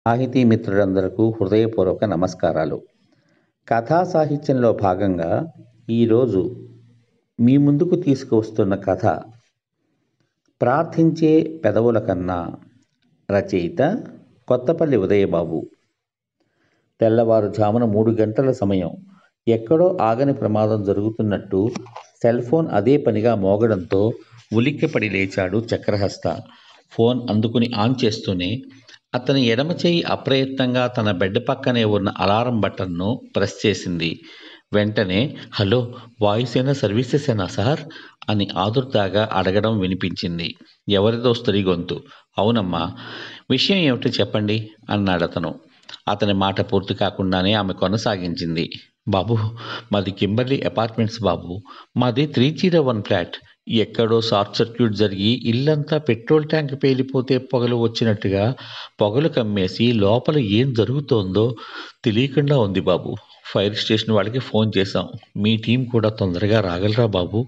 సాహితీ మిత్రులందరకు హృదయపూర్వక నమస్కారాలు కథా సాహిత్యంలో భాగంగా ఈరోజు మీ ముందుకు తీసుకువస్తున్న కథ ప్రార్థించే పెదవుల కన్నా రచయిత కొత్తపల్లి ఉదయబాబు తెల్లవారుజామున మూడు గంటల సమయం ఎక్కడో ఆగని ప్రమాదం జరుగుతున్నట్టు సెల్ ఫోన్ అదే పనిగా మోగడంతో ఉలిక్కిపడి లేచాడు చక్రహస్త ఫోన్ అందుకుని ఆన్ చేస్తూనే అతని ఎడమ చేయి అప్రయత్నంగా తన బెడ్ పక్కనే ఉన్న అలారం బటన్ను ప్రెస్ చేసింది వెంటనే హలో వాయిస్ అయినా సర్వీసెసేనా సార్ అని ఆదుర్దాగా అడగడం వినిపించింది ఎవరిదో స్త్రీ గొంతు అవునమ్మా విషయం ఏమిటో చెప్పండి అన్నాడు అతను అతని మాట పూర్తి కాకుండానే ఆమె కొనసాగించింది బాబు మాది కింబర్లీ అపార్ట్మెంట్స్ బాబు మాది త్రీ జీరో వన్ ఫ్లాట్ ఎక్కడో షార్ట్ సర్క్యూట్ జరిగి ఇల్లంతా పెట్రోల్ ట్యాంక్ పేలిపోతే పొగలు వచ్చినట్టుగా పొగలు కమ్మేసి లోపల ఏం జరుగుతోందో తెలియకుండా ఉంది బాబు ఫైర్ స్టేషన్ వాళ్ళకి ఫోన్ చేశాం మీ టీం కూడా తొందరగా రాగలరా బాబు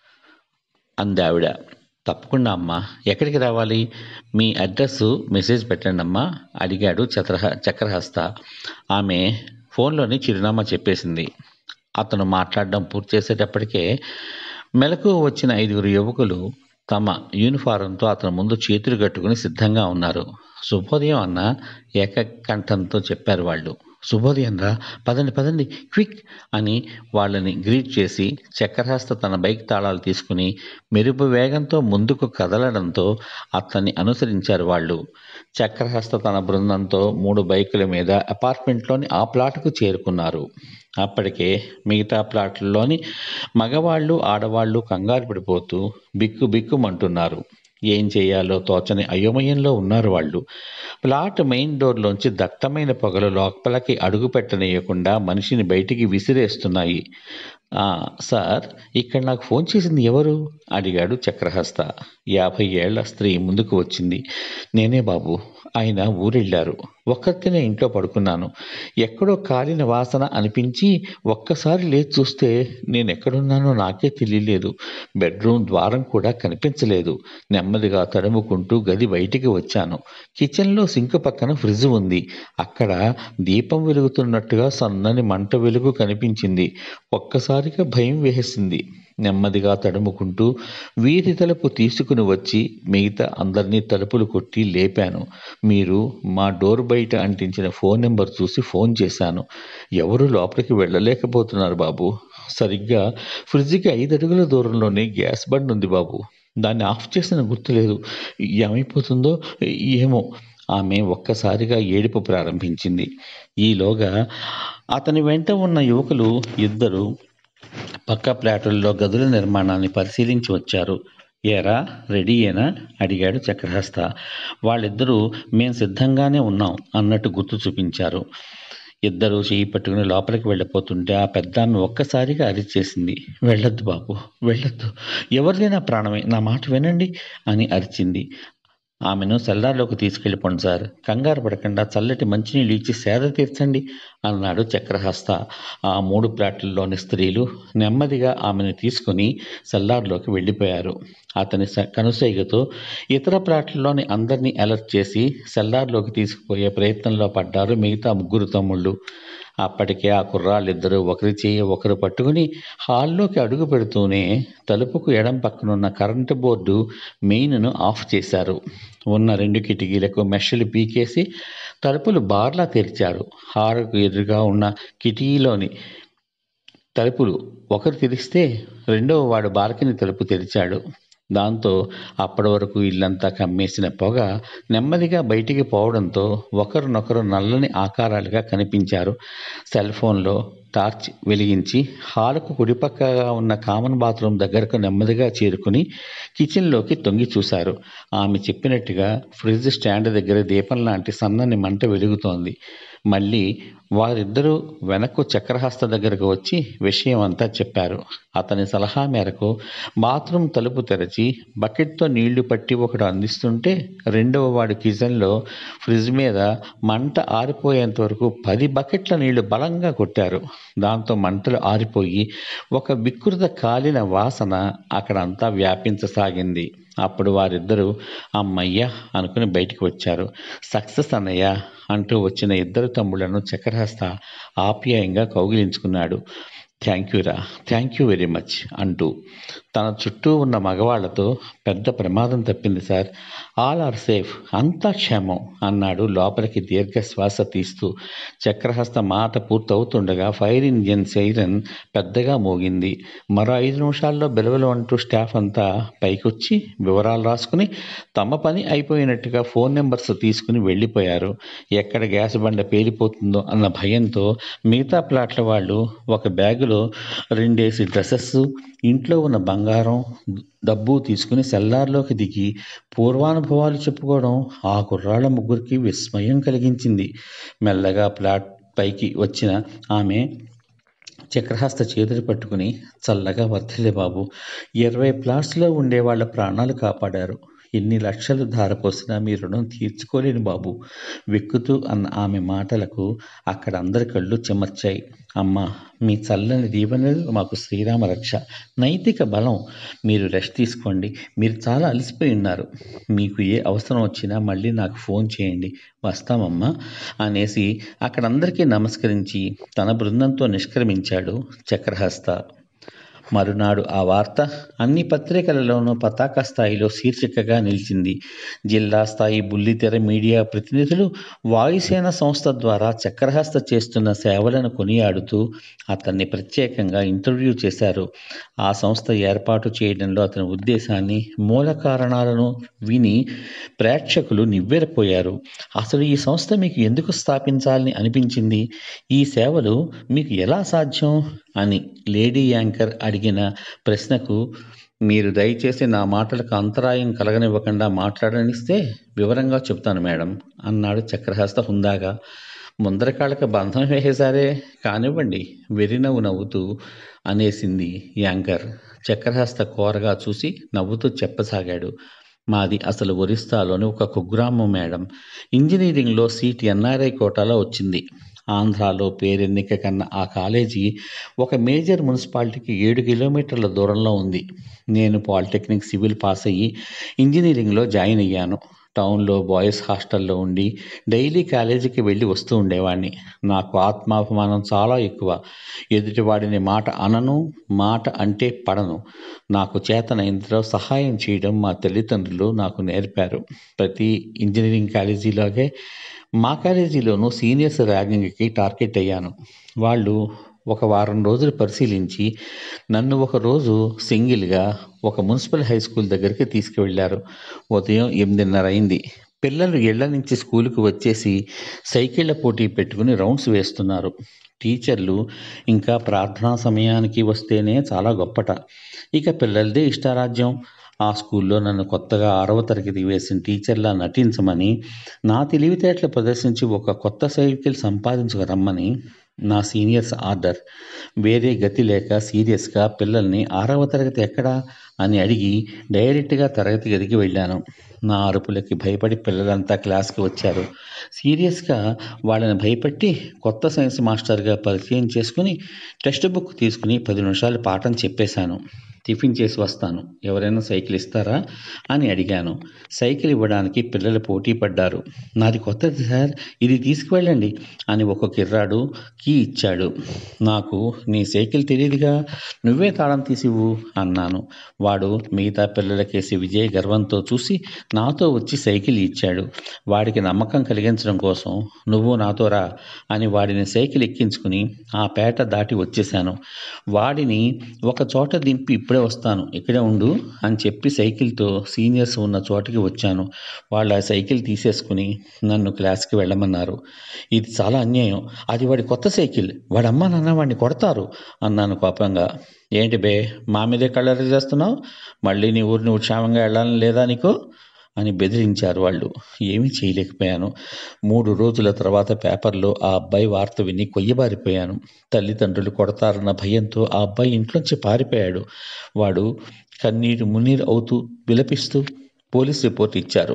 అంది ఆవిడ తప్పకుండా అమ్మా ఎక్కడికి రావాలి మీ అడ్రస్ మెసేజ్ పెట్టండి అమ్మా అడిగాడు చక్రహ చక్రహస్త ఆమె ఫోన్లోని చిరునామా చెప్పేసింది అతను మాట్లాడడం పూర్తి చేసేటప్పటికే మెలకు వచ్చిన ఐదుగురు యువకులు తమ యూనిఫారంతో అతని ముందు చేతులు కట్టుకుని సిద్ధంగా ఉన్నారు శుభోదయం అన్న ఏకకంఠంతో చెప్పారు వాళ్ళు శుభోదయం రా పదండి పదండి క్విక్ అని వాళ్ళని గ్రీట్ చేసి చక్రహస్త తన బైక్ తాళాలు తీసుకుని మెరుపు వేగంతో ముందుకు కదలడంతో అతన్ని అనుసరించారు వాళ్ళు చక్రహస్త తన బృందంతో మూడు బైకుల మీద అపార్ట్మెంట్లోని ఆ ప్లాట్కు చేరుకున్నారు అప్పటికే మిగతా ప్లాట్లలోని మగవాళ్ళు ఆడవాళ్ళు కంగారు పడిపోతూ బిక్కు బిక్కుమంటున్నారు ఏం చేయాలో తోచని అయోమయంలో ఉన్నారు వాళ్ళు ప్లాట్ మెయిన్ డోర్లోంచి దట్టమైన పొగలు లోపలికి అడుగు పెట్టనీయకుండా మనిషిని బయటికి విసిరేస్తున్నాయి సార్ ఇక్కడ నాకు ఫోన్ చేసింది ఎవరు అడిగాడు చక్రహస్త యాభై ఏళ్ల స్త్రీ ముందుకు వచ్చింది నేనే బాబు ఆయన ఊరెళ్ళారు ఒక్కరితేనే ఇంట్లో పడుకున్నాను ఎక్కడో కాలిన వాసన అనిపించి ఒక్కసారి లేచి చూస్తే నేను ఎక్కడున్నానో నాకే తెలియలేదు బెడ్రూమ్ ద్వారం కూడా కనిపించలేదు నెమ్మదిగా తడుముకుంటూ గది బయటికి వచ్చాను కిచెన్లో సింక్ పక్కన ఫ్రిడ్జ్ ఉంది అక్కడ దీపం వెలుగుతున్నట్టుగా సన్నని మంట వెలుగు కనిపించింది ఒక్కసారిగా భయం వేసింది నెమ్మదిగా తడుముకుంటూ వీధి తలుపు తీసుకుని వచ్చి మిగతా అందరినీ తలుపులు కొట్టి లేపాను మీరు మా డోర్ బయట అంటించిన ఫోన్ నెంబర్ చూసి ఫోన్ చేశాను ఎవరు లోపలికి వెళ్ళలేకపోతున్నారు బాబు సరిగ్గా ఫ్రిడ్జ్కి ఐదు అడుగుల దూరంలోనే గ్యాస్ బండ్ ఉంది బాబు దాన్ని ఆఫ్ చేసిన గుర్తులేదు ఏమైపోతుందో ఏమో ఆమె ఒక్కసారిగా ఏడుపు ప్రారంభించింది ఈలోగా అతని వెంట ఉన్న యువకులు ఇద్దరు పక్క ప్లాటుల్లో గదుల నిర్మాణాన్ని పరిశీలించి వచ్చారు ఏరా రెడీయేనా అడిగాడు చక్రహస్త వాళ్ళిద్దరూ మేము సిద్ధంగానే ఉన్నాం అన్నట్టు గుర్తు చూపించారు ఇద్దరు చేయి పట్టుకుని లోపలికి వెళ్ళిపోతుంటే ఆ పెద్దాన్ని ఒక్కసారిగా అరిచేసింది వెళ్ళొద్దు బాబు వెళ్ళొద్దు ఎవరిదైనా ప్రాణమే నా మాట వినండి అని అరిచింది ఆమెను సెల్లార్లోకి తీసుకెళ్ళిపోండి సార్ కంగారు పడకుండా చల్లటి మంచినీళ్ళు ఇచ్చి సేద తీర్చండి అన్నాడు చక్రహస్త ఆ మూడు ప్లాట్లలోని స్త్రీలు నెమ్మదిగా ఆమెను తీసుకుని సెల్లార్లోకి వెళ్ళిపోయారు అతని కనుసైగతో ఇతర ప్లాట్లలోని అందరినీ అలర్ట్ చేసి సెల్లార్లోకి తీసుకుపోయే ప్రయత్నంలో పడ్డారు మిగతా ముగ్గురు తమ్ముళ్ళు అప్పటికే ఆ కుర్రాళ్ళిద్దరూ ఒకరి చేయి ఒకరు పట్టుకుని హాల్లోకి అడుగు పెడుతూనే తలుపుకు ఎడం పక్కనున్న కరెంటు బోర్డు మెయిన్ను ఆఫ్ చేశారు ఉన్న రెండు కిటికీలకు మెషలు పీకేసి తలుపులు బార్లా తెరిచారు హారకు ఎదురుగా ఉన్న కిటికీలోని తలుపులు ఒకరు తెరిస్తే రెండవ వాడు బాల్కనీ తలుపు తెరిచాడు దాంతో అప్పటి వరకు ఇల్లంతా కమ్మేసిన పొగ నెమ్మదిగా బయటికి పోవడంతో ఒకరినొకరు నల్లని ఆకారాలుగా కనిపించారు సెల్ ఫోన్లో టార్చ్ వెలిగించి హాలుకు కుడిపక్కగా ఉన్న కామన్ బాత్రూమ్ దగ్గరకు నెమ్మదిగా చేరుకుని కిచెన్లోకి తొంగి చూశారు ఆమె చెప్పినట్టుగా ఫ్రిడ్జ్ స్టాండ్ దగ్గర దీపం లాంటి సన్నని మంట వెలుగుతోంది మళ్ళీ వారిద్దరూ వెనక్కు చక్రహస్త దగ్గరకు వచ్చి విషయం అంతా చెప్పారు అతని సలహా మేరకు బాత్రూమ్ తలుపు తెరచి బకెట్తో నీళ్లు పట్టి ఒకడు అందిస్తుంటే రెండవ వాడి కిచెన్లో ఫ్రిడ్జ్ మీద మంట ఆరిపోయేంత వరకు పది బకెట్ల నీళ్లు బలంగా కొట్టారు దాంతో మంటలు ఆరిపోయి ఒక వికృత కాలిన వాసన అక్కడంతా వ్యాపించసాగింది అప్పుడు వారిద్దరూ అమ్మయ్య అనుకుని బయటికి వచ్చారు సక్సెస్ అన్నయ్య అంటూ వచ్చిన ఇద్దరు తమ్ముళ్లను చక్రహస్త ఆప్యాయంగా కౌగిలించుకున్నాడు థ్యాంక్ యూ రా థ్యాంక్ యూ వెరీ మచ్ అంటూ తన చుట్టూ ఉన్న మగవాళ్లతో పెద్ద ప్రమాదం తప్పింది సార్ ఆల్ ఆర్ సేఫ్ అంతా క్షేమం అన్నాడు లోపలికి దీర్ఘ శ్వాస తీస్తూ చక్రహస్త మాట పూర్తవుతుండగా ఫైర్ ఇంజిన్ సైరన్ పెద్దగా మోగింది మరో ఐదు నిమిషాల్లో బెలవెల అంటూ స్టాఫ్ అంతా పైకొచ్చి వివరాలు రాసుకుని తమ పని అయిపోయినట్టుగా ఫోన్ నెంబర్స్ తీసుకుని వెళ్ళిపోయారు ఎక్కడ గ్యాస్ బండ పేలిపోతుందో అన్న భయంతో మిగతా ప్లాట్ల వాళ్ళు ఒక బ్యాగులో రెండేసి డ్రెస్సెస్ ఇంట్లో ఉన్న బంగారం డబ్బు తీసుకుని సెల్లార్లోకి దిగి పూర్వానుభవాలు చెప్పుకోవడం ఆ కుర్రాళ్ళ ముగ్గురికి విస్మయం కలిగించింది మెల్లగా ప్లాట్ పైకి వచ్చిన ఆమె చక్రహస్త చేతులు పట్టుకుని చల్లగా వర్ధిల్లే బాబు ఇరవై ప్లాట్స్లో ఉండే వాళ్ళ ప్రాణాలు కాపాడారు ఎన్ని లక్షలు ధారపోసినా మీ రుణం తీర్చుకోలేను బాబు వెక్కుతూ అన్న ఆమె మాటలకు అక్కడ అందరి కళ్ళు చెమర్చాయి అమ్మా మీ చల్లని దీవెనలు మాకు శ్రీరామ రక్ష నైతిక బలం మీరు రెస్ట్ తీసుకోండి మీరు చాలా అలసిపోయి ఉన్నారు మీకు ఏ అవసరం వచ్చినా మళ్ళీ నాకు ఫోన్ చేయండి వస్తామమ్మా అనేసి అక్కడందరికీ నమస్కరించి తన బృందంతో నిష్క్రమించాడు చక్రహస్త మరునాడు ఆ వార్త అన్ని పత్రికలలోనూ పతాక స్థాయిలో శీర్షికగా నిలిచింది జిల్లా స్థాయి బుల్లితెర మీడియా ప్రతినిధులు వాయుసేన సంస్థ ద్వారా చక్రహస్త చేస్తున్న సేవలను కొనియాడుతూ అతన్ని ప్రత్యేకంగా ఇంటర్వ్యూ చేశారు ఆ సంస్థ ఏర్పాటు చేయడంలో అతని ఉద్దేశాన్ని మూల కారణాలను విని ప్రేక్షకులు నివ్వెరపోయారు అసలు ఈ సంస్థ మీకు ఎందుకు స్థాపించాలని అనిపించింది ఈ సేవలు మీకు ఎలా సాధ్యం అని లేడీ యాంకర్ అడిగిన ప్రశ్నకు మీరు దయచేసి నా మాటలకు అంతరాయం కలగనివ్వకుండా మాట్లాడనిస్తే వివరంగా చెప్తాను మేడం అన్నాడు చక్రహస్త హుందాగా ముందరకాళ్ళకి బంధం వేసేసారే కానివ్వండి వెరినవ్వు నవ్వుతూ అనేసింది యాంకర్ చక్రహస్త కోరగా చూసి నవ్వుతూ చెప్పసాగాడు మాది అసలు ఒరిస్సాలోని ఒక కుగ్రామం మేడం ఇంజనీరింగ్లో సీట్ ఎన్ఆర్ఐ కోటాలో వచ్చింది ఆంధ్రాలో పేరెన్నిక కన్నా ఆ కాలేజీ ఒక మేజర్ మున్సిపాలిటీకి ఏడు కిలోమీటర్ల దూరంలో ఉంది నేను పాలిటెక్నిక్ సివిల్ పాస్ అయ్యి ఇంజనీరింగ్లో జాయిన్ అయ్యాను టౌన్లో బాయ్స్ హాస్టల్లో ఉండి డైలీ కాలేజీకి వెళ్ళి వస్తూ ఉండేవాడిని నాకు ఆత్మాభిమానం చాలా ఎక్కువ ఎదుటివాడిని మాట అనను మాట అంటే పడను నాకు చేతనైనంతలో సహాయం చేయడం మా తల్లిదండ్రులు నాకు నేర్పారు ప్రతి ఇంజనీరింగ్ కాలేజీలాగే మా కాలేజీలోనూ సీనియర్స్ ర్యాగింగ్కి టార్గెట్ అయ్యాను వాళ్ళు ఒక వారం రోజులు పరిశీలించి నన్ను ఒక రోజు సింగిల్గా ఒక మున్సిపల్ హై స్కూల్ దగ్గరికి తీసుకువెళ్ళారు ఉదయం ఎనిమిదిన్నర అయింది పిల్లలు ఇళ్ల నుంచి స్కూలుకు వచ్చేసి సైకిళ్ల పోటీ పెట్టుకుని రౌండ్స్ వేస్తున్నారు టీచర్లు ఇంకా ప్రార్థనా సమయానికి వస్తేనే చాలా గొప్పట ఇక పిల్లలదే ఇష్టారాజ్యం ఆ స్కూల్లో నన్ను కొత్తగా ఆరవ తరగతి వేసిన టీచర్లా నటించమని నా తెలివితేటలు ప్రదర్శించి ఒక కొత్త సైకిల్ సంపాదించుకురమ్మని నా సీనియర్స్ ఆర్డర్ వేరే గతి లేక సీరియస్గా పిల్లల్ని ఆరవ తరగతి ఎక్కడా అని అడిగి డైరెక్ట్గా తరగతి గదికి వెళ్ళాను నా అరుపులకి భయపడి పిల్లలంతా క్లాస్కి వచ్చారు సీరియస్గా వాళ్ళని భయపెట్టి కొత్త సైన్స్ మాస్టర్గా పరిచయం చేసుకుని టెక్స్ట్ బుక్ తీసుకుని పది నిమిషాలు పాఠం చెప్పేశాను టిఫిన్ చేసి వస్తాను ఎవరైనా సైకిల్ ఇస్తారా అని అడిగాను సైకిల్ ఇవ్వడానికి పిల్లలు పోటీ పడ్డారు నాది కొత్తది సార్ ఇది తీసుకువెళ్ళండి అని ఒక కిర్రాడు కీ ఇచ్చాడు నాకు నీ సైకిల్ తెలియదుగా నువ్వే తాళం తీసివు అన్నాను వాడు మిగతా పిల్లలకేసి విజయ్ గర్వంతో చూసి నాతో వచ్చి సైకిల్ ఇచ్చాడు వాడికి నమ్మకం కలిగించడం కోసం నువ్వు నాతో రా అని వాడిని సైకిల్ ఎక్కించుకుని ఆ పేట దాటి వచ్చేశాను వాడిని ఒక చోట దింపి ఇప్పుడే వస్తాను ఇక్కడే ఉండు అని చెప్పి సైకిల్తో సీనియర్స్ ఉన్న చోటికి వచ్చాను వాళ్ళు ఆ సైకిల్ తీసేసుకుని నన్ను క్లాస్కి వెళ్ళమన్నారు ఇది చాలా అన్యాయం అది వాడి కొత్త సైకిల్ వాడి అమ్మ నాన్న వాడిని కొడతారు అన్నాను కోపంగా ఏంటి బే మా మీదే కళ్ళరి చేస్తున్నావు మళ్ళీ నీ ఊరు నువ్వు క్షేమంగా వెళ్ళాలని లేదా నీకు అని బెదిరించారు వాళ్ళు ఏమీ చేయలేకపోయాను మూడు రోజుల తర్వాత పేపర్లో ఆ అబ్బాయి వార్త విని కొయ్యబారిపోయాను తల్లిదండ్రులు కొడతారన్న భయంతో ఆ అబ్బాయి ఇంట్లోంచి పారిపోయాడు వాడు కన్నీరు మున్నీరు అవుతూ విలపిస్తూ పోలీస్ రిపోర్ట్ ఇచ్చారు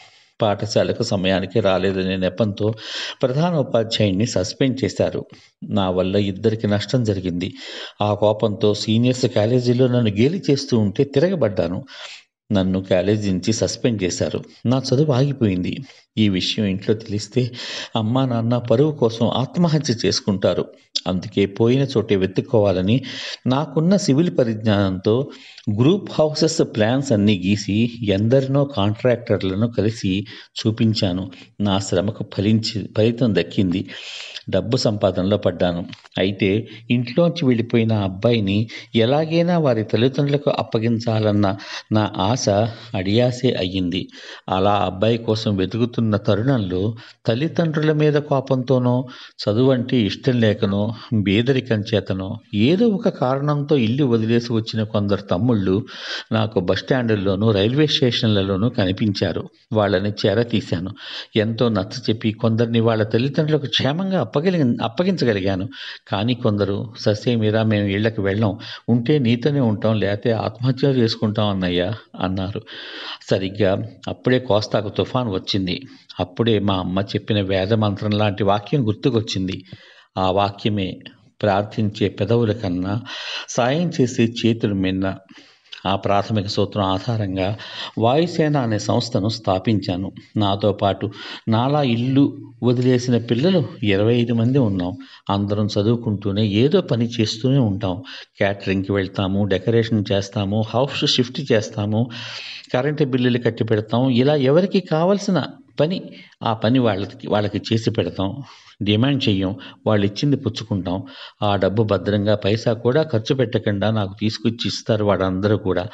పాఠశాలకు సమయానికి రాలేదనే నెపంతో ప్రధాన ఉపాధ్యాయుడిని సస్పెండ్ చేశారు నా వల్ల ఇద్దరికి నష్టం జరిగింది ఆ కోపంతో సీనియర్స్ కాలేజీలో నన్ను గేలి చేస్తూ ఉంటే తిరగబడ్డాను నన్ను కాలేజీ నుంచి సస్పెండ్ చేశారు నా చదువు ఆగిపోయింది ఈ విషయం ఇంట్లో తెలిస్తే అమ్మా నాన్న పరువు కోసం ఆత్మహత్య చేసుకుంటారు అందుకే పోయిన చోటే వెతుక్కోవాలని నాకున్న సివిల్ పరిజ్ఞానంతో గ్రూప్ హౌసెస్ ప్లాన్స్ అన్నీ గీసి ఎందరినో కాంట్రాక్టర్లను కలిసి చూపించాను నా శ్రమకు ఫలించి ఫలితం దక్కింది డబ్బు సంపాదనలో పడ్డాను అయితే ఇంట్లోంచి వెళ్ళిపోయిన అబ్బాయిని ఎలాగైనా వారి తల్లిదండ్రులకు అప్పగించాలన్న నా ఆశ అడియాసే అయ్యింది అలా అబ్బాయి కోసం వెతుకుతున్న తరుణంలో తల్లిదండ్రుల మీద కోపంతోనో చదువు అంటే ఇష్టం లేకనో బేదరికం చేతనో ఏదో ఒక కారణంతో ఇల్లు వదిలేసి వచ్చిన కొందరు తమ్ముళ్ళు నాకు బస్టాండుల్లోనూ రైల్వే స్టేషన్లలోనూ కనిపించారు వాళ్ళని చేరతీశాను ఎంతో నచ్చ చెప్పి కొందరిని వాళ్ళ తల్లిదండ్రులకు క్షేమంగా అప్పగలి అప్పగించగలిగాను కానీ కొందరు ససేమిరా మేము ఇళ్ళకి వెళ్ళాం ఉంటే నీతోనే ఉంటాం లేకపోతే ఆత్మహత్య చేసుకుంటాం అన్నయ్య అన్నారు సరిగ్గా అప్పుడే కోస్తాకు తుఫాన్ వచ్చింది అప్పుడే మా అమ్మ చెప్పిన వేద మంత్రం లాంటి వాక్యం గుర్తుకొచ్చింది ఆ వాక్యమే ప్రార్థించే పెదవుల కన్నా సాయం చేసే చేతులు మిన్న ఆ ప్రాథమిక సూత్రం ఆధారంగా వాయుసేన అనే సంస్థను స్థాపించాను నాతో పాటు నాలా ఇల్లు వదిలేసిన పిల్లలు ఇరవై ఐదు మంది ఉన్నాం అందరం చదువుకుంటూనే ఏదో పని చేస్తూనే ఉంటాం క్యాటరింగ్కి వెళ్తాము డెకరేషన్ చేస్తాము హౌస్ షిఫ్ట్ చేస్తాము కరెంటు బిల్లులు కట్టి పెడతాం ఇలా ఎవరికి కావలసిన పని ఆ పని వాళ్ళకి వాళ్ళకి చేసి పెడతాం డిమాండ్ చెయ్యం వాళ్ళు ఇచ్చింది పుచ్చుకుంటాం ఆ డబ్బు భద్రంగా పైసా కూడా ఖర్చు పెట్టకుండా నాకు తీసుకొచ్చి ఇస్తారు వాళ్ళందరూ కూడా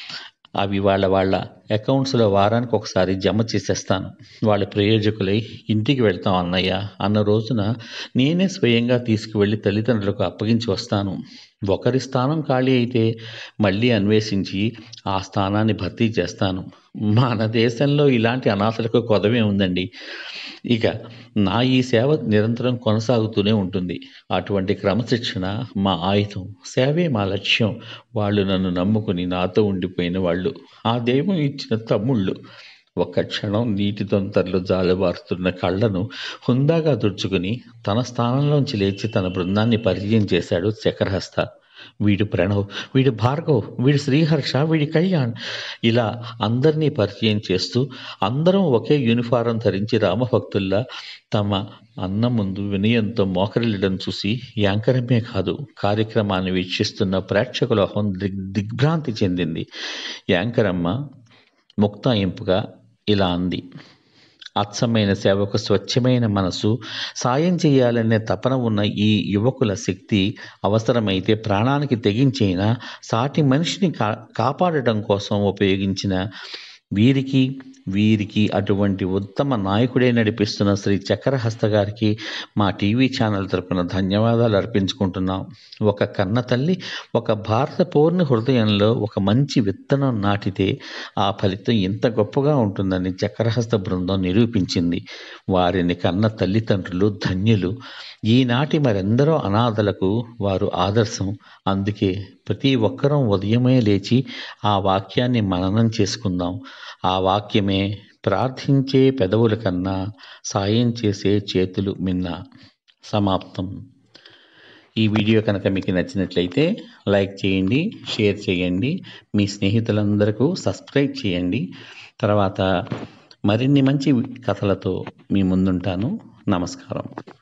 అవి వాళ్ళ వాళ్ళ అకౌంట్స్లో వారానికి ఒకసారి జమ చేసేస్తాను వాళ్ళ ప్రయోజకులై ఇంటికి వెళ్తాం అన్నయ్య అన్న రోజున నేనే స్వయంగా తీసుకువెళ్ళి తల్లిదండ్రులకు అప్పగించి వస్తాను ఒకరి స్థానం ఖాళీ అయితే మళ్ళీ అన్వేషించి ఆ స్థానాన్ని భర్తీ చేస్తాను మన దేశంలో ఇలాంటి అనాథలకు కొదవే ఉందండి ఇక నా ఈ సేవ నిరంతరం కొనసాగుతూనే ఉంటుంది అటువంటి క్రమశిక్షణ మా ఆయుధం సేవే మా లక్ష్యం వాళ్ళు నన్ను నమ్ముకుని నాతో ఉండిపోయిన వాళ్ళు ఆ దైవం ఇచ్చిన తమ్ముళ్ళు ఒక్క క్షణం నీటి తొంతరలు జాలువారుతున్న కళ్ళను హుందాగా తుడుచుకుని తన స్థానంలోంచి లేచి తన బృందాన్ని పరిచయం చేశాడు చక్రహస్త వీడు ప్రణవ్ వీడు భార్గవ్ వీడు శ్రీహర్ష వీడి కళ్యాణ్ ఇలా అందరినీ పరిచయం చేస్తూ అందరం ఒకే యూనిఫారం ధరించి రామభక్తుల్లా తమ అన్న ముందు వినయంతో మోకరిల్లడం చూసి యాంకరమే కాదు కార్యక్రమాన్ని వీక్షిస్తున్న ప్రేక్షకుల హోం దిగ్ దిగ్భ్రాంతి చెందింది యాంకరమ్మ ముక్తాయింపుగా ఇలా అంది అచ్చమైన సేవకు స్వచ్ఛమైన మనసు సాయం చేయాలనే తపన ఉన్న ఈ యువకుల శక్తి అవసరమైతే ప్రాణానికి తెగించైన సాటి మనిషిని కా కాపాడటం కోసం ఉపయోగించిన వీరికి వీరికి అటువంటి ఉత్తమ నాయకుడే నడిపిస్తున్న శ్రీ చక్రహస్త గారికి మా టీవీ ఛానల్ తరపున ధన్యవాదాలు అర్పించుకుంటున్నాం ఒక కన్న తల్లి ఒక భారత పౌర్ణ హృదయంలో ఒక మంచి విత్తనం నాటితే ఆ ఫలితం ఎంత గొప్పగా ఉంటుందని చక్రహస్త బృందం నిరూపించింది వారిని కన్న తల్లిదండ్రులు ధన్యులు ఈనాటి మరెందరో అనాథలకు వారు ఆదర్శం అందుకే ప్రతి ఒక్కరం ఉదయమే లేచి ఆ వాక్యాన్ని మననం చేసుకుందాం ఆ వాక్యమే ప్రార్థించే పెదవుల కన్నా సాయం చేసే చేతులు మిన్న సమాప్తం ఈ వీడియో కనుక మీకు నచ్చినట్లయితే లైక్ చేయండి షేర్ చేయండి మీ స్నేహితులందరికీ సబ్స్క్రైబ్ చేయండి తర్వాత మరిన్ని మంచి కథలతో మీ ముందుంటాను నమస్కారం